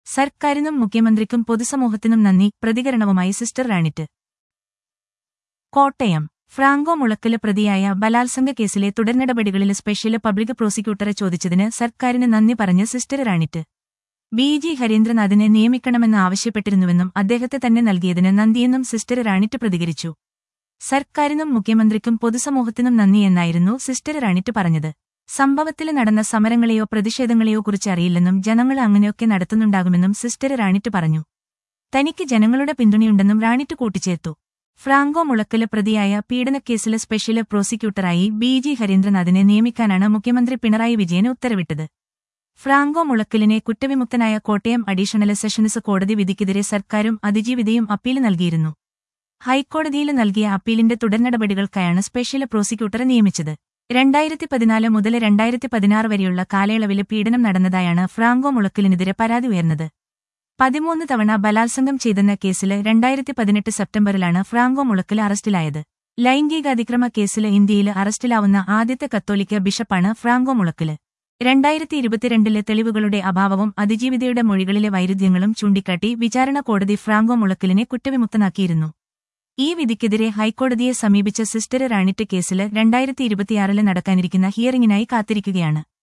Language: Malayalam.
സർക്കാരിനും മുഖ്യമന്ത്രിക്കും പൊതുസമൂഹത്തിനും നന്ദി പ്രതികരണവുമായി സിസ്റ്റർ റാണിറ്റ് കോട്ടയം ഫ്രാങ്കോ മുളക്കല് പ്രതിയായ ബലാത്സംഗ കേസിലെ തുടർനടപടികളിൽ സ്പെഷ്യൽ പബ്ലിക് പ്രോസിക്യൂട്ടറെ ചോദിച്ചതിന് സർക്കാരിന് നന്ദി പറഞ്ഞ് സിസ്റ്റർ റാണിറ്റ് ബി ജി ഹരീന്ദ്രനാഥിനെ നിയമിക്കണമെന്ന് ആവശ്യപ്പെട്ടിരുന്നുവെന്നും അദ്ദേഹത്തെ തന്നെ നൽകിയതിന് നന്ദിയെന്നും സിസ്റ്റർ റാണിറ്റ് പ്രതികരിച്ചു സർക്കാരിനും മുഖ്യമന്ത്രിക്കും പൊതുസമൂഹത്തിനും നന്ദിയെന്നായിരുന്നു സിസ്റ്റർ റാണിറ്റ് പറഞ്ഞത് സംഭവത്തിൽ നടന്ന സമരങ്ങളെയോ പ്രതിഷേധങ്ങളെയോ കുറിച്ച് അറിയില്ലെന്നും ജനങ്ങൾ അങ്ങനെയൊക്കെ നടത്തുന്നുണ്ടാകുമെന്നും സിസ്റ്റർ റാണിറ്റ് പറഞ്ഞു തനിക്ക് ജനങ്ങളുടെ പിന്തുണയുണ്ടെന്നും റാണിറ്റ് കൂട്ടിച്ചേർത്തു ഫ്രാങ്കോ മുളക്കല് പ്രതിയായ പീഡനക്കേസിലെ സ്പെഷ്യൽ പ്രോസിക്യൂട്ടറായി ബി ജി ഹരീന്ദ്രനാഥിനെ നിയമിക്കാനാണ് മുഖ്യമന്ത്രി പിണറായി വിജയൻ ഉത്തരവിട്ടത് ഫ്രാങ്കോ മുളക്കലിനെ കുറ്റവിമുക്തനായ കോട്ടയം അഡീഷണൽ സെഷൻസ് കോടതി വിധിക്കെതിരെ സർക്കാരും അതിജീവിതയും അപ്പീൽ നൽകിയിരുന്നു ഹൈക്കോടതിയിൽ നൽകിയ അപ്പീലിന്റെ തുടർനടപടികൾക്കായാണ് സ്പെഷ്യൽ പ്രോസിക്യൂട്ടറെ നിയമിച്ചത് രണ്ടായിരത്തി പതിനാല് മുതൽ രണ്ടായിരത്തി പതിനാറ് വരെയുള്ള കാലയളവിൽ പീഡനം നടന്നതായാണ് ഫ്രാങ്കോ മുളക്കലിനെതിരെ പരാതി ഉയർന്നത് പതിമൂന്ന് തവണ ബലാത്സംഗം ചെയ്തെന്ന കേസിൽ രണ്ടായിരത്തി പതിനെട്ട് സെപ്റ്റംബറിലാണ് ഫ്രാങ്കോ മുളക്കൽ അറസ്റ്റിലായത് ലൈംഗികാതിക്രമ കേസിൽ ഇന്ത്യയിൽ അറസ്റ്റിലാവുന്ന ആദ്യത്തെ കത്തോലിക്ക ബിഷപ്പാണ് ഫ്രാങ്കോ മുളക്കല് രണ്ടായിരത്തി ഇരുപത്തിരണ്ടിലെ തെളിവുകളുടെ അഭാവവും അതിജീവിതയുടെ മൊഴികളിലെ വൈരുദ്ധ്യങ്ങളും ചൂണ്ടിക്കാട്ടി വിചാരണ കോടതി ഫ്രാങ്കോ മുളക്കലിനെ കുറ്റവിമുക്തനാക്കിയിരുന്നു ഈ വിധിക്കെതിരെ ഹൈക്കോടതിയെ സമീപിച്ച സിസ്റ്റർ റാണിറ്റ് കേസിൽ രണ്ടായിരത്തി ഇരുപത്തിയാറില് നടക്കാനിരിക്കുന്ന ഹിയറിംഗിനായി കാത്തിരിക്കുകയാണ്